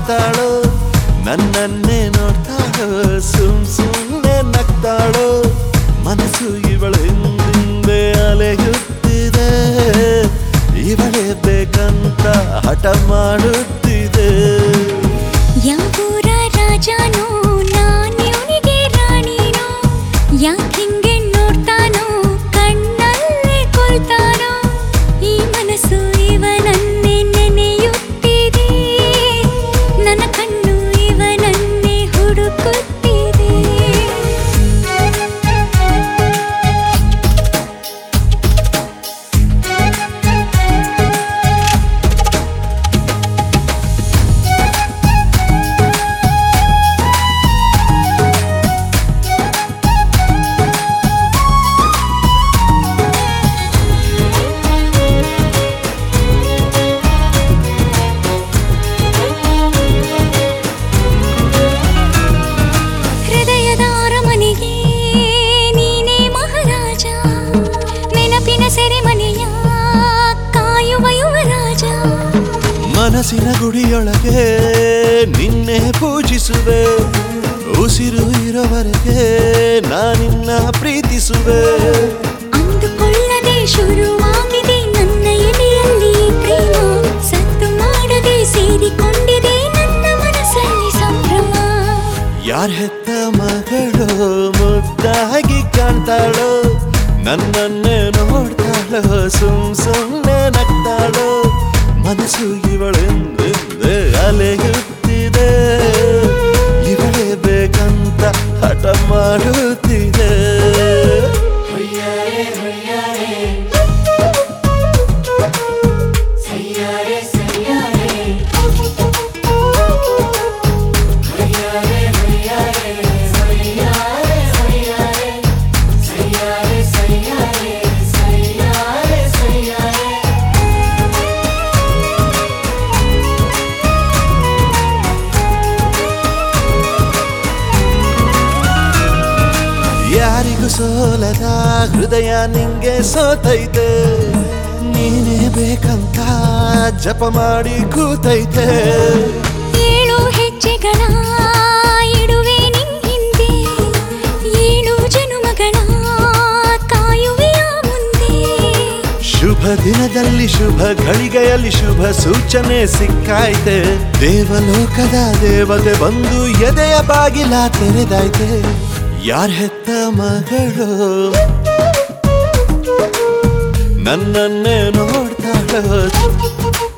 ಕಾಣ್ತಾಳೋ ನನ್ನನ್ನೇ ನೋಡ್ತಾಳೋ ಸುಮ್ ಸುಮ್ಮನೆ ನಗ್ತಾಳೋ ಮನಸ್ಸು ಇವಳ ಹಿಂದಿಂದೆ ಅಲೆಯುತ್ತಿದೆ ಇವಳೇ ಬೇಕಂತ ಹಠ ಮಾಡುತ್ತಿದೆ ಯಾವೂರ ರಾಜನೋ ನಾನಿವನಿಗೆ ರಾಣಿನೋ ಯಾಕಿಂಗೆ ನೋಡ್ತಾನೋ ಕಣ್ಣಲ್ಲೇ ಕೊಲ್ತಾನೋ ಈ ಮನಸ್ಸು ಇವನನ್ನೇ ನೆನೆಯುತ್ತಿದೆ ನನ್ನ ಕಣ್ಣು ಇವನನ್ನೇ ಹುಡುಕುತ್ತಿದೆ ಹೃದಯದ ಅರಮನೆಗೆ ನೀನೇ ಮಹಾರಾಜ ನೆನಪಿನ ಸೆರೆಮನೆಯ ಕಾಯುವ ಯುವರಾಜ ಮನಸ್ಸಿನ ಗುಡಿಯೊಳಗೆ ನಿನ್ನೆ ಪೂಜಿಸುವೆ ಉಸಿರು ಇರೋವರೆಗೆ ನಾನಿನ್ನ ಪ್ರೀತಿಸುವೆ ಅಂದುಕೊಳ್ಳದೆ ಶುರುವಾಗಿದೆ ನನ್ನ ಎದೆಯಲ್ಲಿ ಪ್ರೇಮ ಸತ್ತು ಮಾಡದೆ ಸೇರಿಕೊಂಡಿದೆ ನನ್ನ ಮನಸ್ಸಲ್ಲಿ ಸಂಭ್ರಮ ಯಾರ ಹೆತ್ತ ಮಗಳು ಮುದ್ದಾಗಿ ಕಾಣ್ತಾಳೋ ನನ್ನನ್ನೇ ನೋಡ್ತಾಳೋ ಸುಮ್ ಸುಮ್ಮನೆ ನಗ್ತಾಳೋ ಮನಸ್ಸು ಇವಳೆಂದೆಂದೇ ಅಲೆಯುತ್ತಿದೆ ಇವಳೇ ಬೇಕಂತ ಹಠ ಮಾಡುತ್ತಿದೆ ಯಾರಿಗೂ ಸೋಲದ ಹೃದಯ ನಿಂಗೆ ಸೋತೈತೆ ನೀನೇ ಬೇಕಂತ ಜಪ ಮಾಡಿ ಕೂತೈತೆ ಏಳು ಹೆಜ್ಜೆಗಳ ಇಡುವೆ ನಿನ್ ಹಿಂದೆ ಏಳು ಜನುಮಗಳ ಕಾಯುವೆಯ ಮುಂದೆ ಶುಭ ದಿನದಲ್ಲಿ ಶುಭ ಘಳಿಗೆಯಲ್ಲಿ ಶುಭ ಸೂಚನೆ ಸಿಕ್ಕಾಯ್ತೆ ದೇವಲೋಕದ ದೇವತೆ ಬಂದು ಎದೆಯ ಬಾಗಿಲ ತೆರೆದಾಯ್ತೆ ಯಾರ ಹೆತ್ತ ಮಗಳು ನನ್ನನ್ನೇ ನೋಡ್ತಾಳ